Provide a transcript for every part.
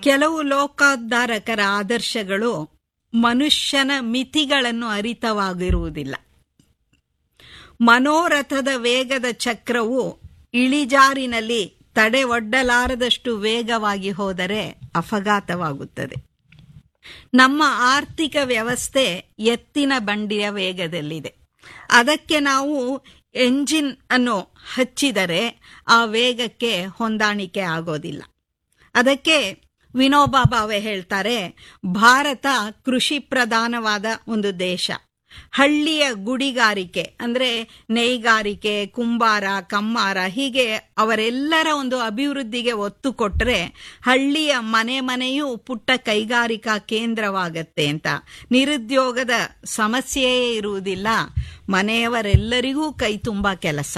ಕೆಲವು ಲೋಕೋದ್ಧಾರಕರ ಆದರ್ಶಗಳು ಮನುಷ್ಯನ ಮಿತಿಗಳನ್ನು ಅರಿತವಾಗಿರುವುದಿಲ್ಲ ಮನೋರಥದ ವೇಗದ ಚಕ್ರವು ಇಳಿಜಾರಿನಲ್ಲಿ ತಡೆ ಒಡ್ಡಲಾರದಷ್ಟು ವೇಗವಾಗಿ ಹೋದರೆ ಅಪಘಾತವಾಗುತ್ತದೆ ನಮ್ಮ ಆರ್ಥಿಕ ವ್ಯವಸ್ಥೆ ಎತ್ತಿನ ಬಂಡಿಯ ವೇಗದಲ್ಲಿದೆ ಅದಕ್ಕೆ ನಾವು ಎಂಜಿನ್ ಅನ್ನು ಹಚ್ಚಿದರೆ ಆ ವೇಗಕ್ಕೆ ಹೊಂದಾಣಿಕೆ ಆಗೋದಿಲ್ಲ ಅದಕ್ಕೆ ವಿನೋಬಾ ಭಾವೆ ಹೇಳ್ತಾರೆ ಭಾರತ ಕೃಷಿ ಪ್ರಧಾನವಾದ ಒಂದು ದೇಶ ಹಳ್ಳಿಯ ಗುಡಿಗಾರಿಕೆ ಅಂದ್ರೆ ನೇಯ್ಗಾರಿಕೆ ಕುಂಬಾರ ಕಮ್ಮಾರ ಹೀಗೆ ಅವರೆಲ್ಲರ ಒಂದು ಅಭಿವೃದ್ಧಿಗೆ ಒತ್ತು ಕೊಟ್ಟರೆ ಹಳ್ಳಿಯ ಮನೆ ಮನೆಯೂ ಪುಟ್ಟ ಕೈಗಾರಿಕಾ ಕೇಂದ್ರವಾಗತ್ತೆ ಅಂತ ನಿರುದ್ಯೋಗದ ಸಮಸ್ಯೆಯೇ ಇರುವುದಿಲ್ಲ ಮನೆಯವರೆಲ್ಲರಿಗೂ ಕೈ ತುಂಬ ಕೆಲಸ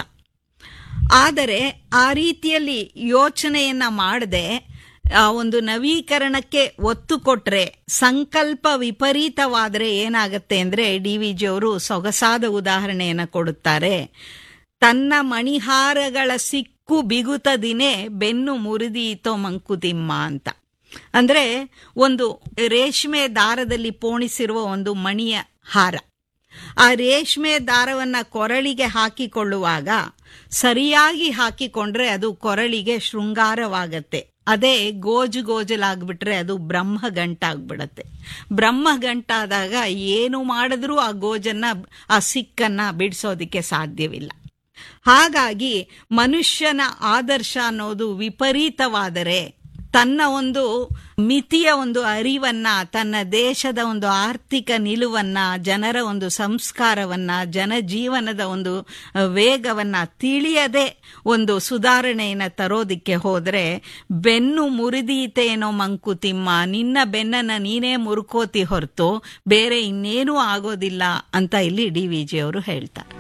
ಆದರೆ ಆ ರೀತಿಯಲ್ಲಿ ಯೋಚನೆಯನ್ನ ಮಾಡದೆ ಆ ಒಂದು ನವೀಕರಣಕ್ಕೆ ಒತ್ತು ಕೊಟ್ರೆ ಸಂಕಲ್ಪ ವಿಪರೀತವಾದರೆ ಏನಾಗತ್ತೆ ಅಂದ್ರೆ ಡಿ ವಿ ಜಿಯವರು ಸೊಗಸಾದ ಉದಾಹರಣೆಯನ್ನ ಕೊಡುತ್ತಾರೆ ತನ್ನ ಮಣಿಹಾರಗಳ ಸಿಕ್ಕು ಬಿಗುತದಿನೇ ಬೆನ್ನು ಮುರಿದೀತೋ ಮಂಕುತಿಮ್ಮ ಅಂತ ಅಂದ್ರೆ ಒಂದು ರೇಷ್ಮೆ ದಾರದಲ್ಲಿ ಪೋಣಿಸಿರುವ ಒಂದು ಮಣಿಯ ಹಾರ ಆ ರೇಷ್ಮೆ ದಾರವನ್ನ ಕೊರಳಿಗೆ ಹಾಕಿಕೊಳ್ಳುವಾಗ ಸರಿಯಾಗಿ ಹಾಕಿಕೊಂಡ್ರೆ ಅದು ಕೊರಳಿಗೆ ಶೃಂಗಾರವಾಗತ್ತೆ ಅದೇ ಗೋಜು ಗೋಜಲಾಗ್ಬಿಟ್ರೆ ಅದು ಬ್ರಹ್ಮ ಗಂಟಾಗ್ಬಿಡತ್ತೆ ಬ್ರಹ್ಮ ಗಂಟಾದಾಗ ಏನು ಮಾಡಿದ್ರೂ ಆ ಗೋಜನ್ನ ಆ ಸಿಕ್ಕನ್ನ ಬಿಡಿಸೋದಿಕ್ಕೆ ಸಾಧ್ಯವಿಲ್ಲ ಹಾಗಾಗಿ ಮನುಷ್ಯನ ಆದರ್ಶ ಅನ್ನೋದು ವಿಪರೀತವಾದರೆ ತನ್ನ ಒಂದು ಮಿತಿಯ ಒಂದು ಅರಿವನ್ನ ತನ್ನ ದೇಶದ ಒಂದು ಆರ್ಥಿಕ ನಿಲುವನ್ನ ಜನರ ಒಂದು ಸಂಸ್ಕಾರವನ್ನ ಜನಜೀವನದ ಒಂದು ವೇಗವನ್ನ ತಿಳಿಯದೆ ಒಂದು ಸುಧಾರಣೆಯನ್ನ ತರೋದಿಕ್ಕೆ ಹೋದ್ರೆ ಬೆನ್ನು ಮುರಿದೀತೇನೋ ಮಂಕುತಿಮ್ಮ ನಿನ್ನ ಬೆನ್ನನ್ನ ನೀನೇ ಮುರುಕೋತಿ ಹೊರತು ಬೇರೆ ಇನ್ನೇನೂ ಆಗೋದಿಲ್ಲ ಅಂತ ಇಲ್ಲಿ ಡಿ ವಿ ಜಿ ಅವರು ಹೇಳ್ತಾರೆ